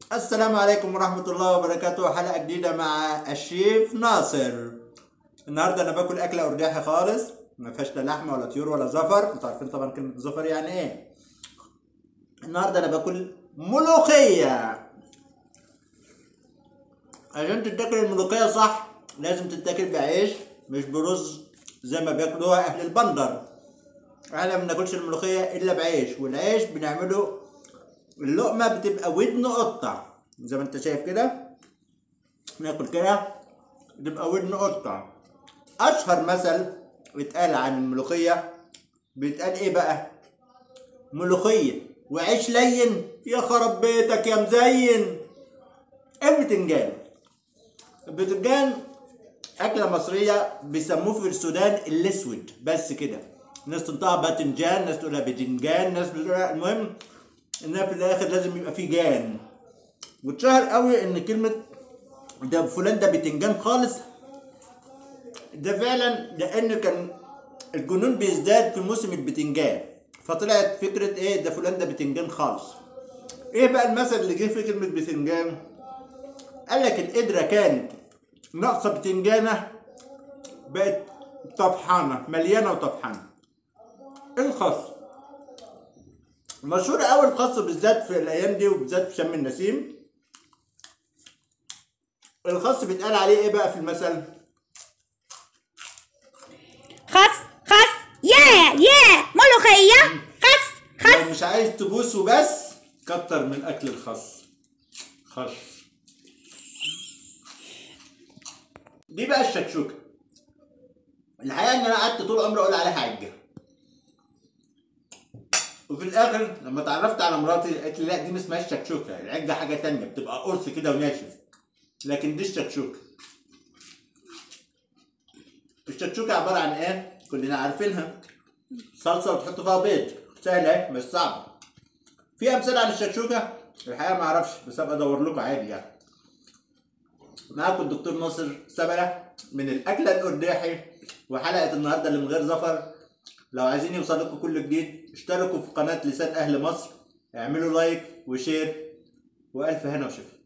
السلام عليكم ورحمة الله وبركاته حلقة جديدة مع الشيف ناصر النهاردة أنا باكل أكلة أرداحي خالص ما فيهاش لا لحمة ولا طيور ولا زفر أنتوا عارفين طبعا كلمة زفر يعني إيه النهاردة أنا باكل ملوخية عشان تتاكل الملوخية صح لازم تتاكل بعيش مش برز زي ما بياكلوها أهل البندر احنا ما بناكلش الملوخية إلا بعيش والعيش بنعمله اللقمة بتبقى ودن قطة زي ما انت شايف كده ناكل كده تبقى ودن قطة أشهر مثل بيتقال عن الملوخية بيتقال إيه بقى؟ ملوخية وعيش لين يا خرب بيتك يا مزين البتنجان البتنجان أكلة مصرية بيسموه في السودان الأسود بس كده ناس تنطقها باذنجان ناس تقولها بدنجان ناس بتقولها المهم انها في الاخر لازم يبقى فيه جان واتشهر قوي ان كلمه ده فلان ده بتنجان خالص ده فعلا لان كان الجنون بيزداد في موسم البتنجان فطلعت فكره ايه ده فلان ده بتنجان خالص ايه بقى المثل اللي جه في كلمه بتنجان قال لك القدره كانت ناقصه بتنجانه بقت طفحانه مليانه وطفحانه الخس مشهور قوي الخس بالذات في الايام دي وبالذات في شم النسيم الخس بيتقال عليه ايه بقى في المثل خس خس يا يا ملوخية خس خس لو مش عايز تبوس وبس كتر من اكل الخس خس دي بقى الشكشوكه الحقيقه ان انا قعدت طول عمري اقول عليها عجه وفي الاخر لما اتعرفت على مراتي قالت لي لا دي ما اسمهاش شكشوكه العجه حاجه تانية بتبقى قرص كده وناشف لكن دي الشكشوكه الشكشوكه عباره عن ايه كلنا عارفينها صلصه وتحط فيها بيض سهله مش صعبه في امثله عن الشكشوكه الحقيقه ما اعرفش بس ابقى ادور لكم عادي يعني معاكم الدكتور ناصر سبلة من الاكله الارداحي وحلقه النهارده اللي من غير زفر لو عايزين يوصل لكم كل جديد اشتركوا في قناه لسان اهل مصر اعملوا لايك وشير والف هنا وشفا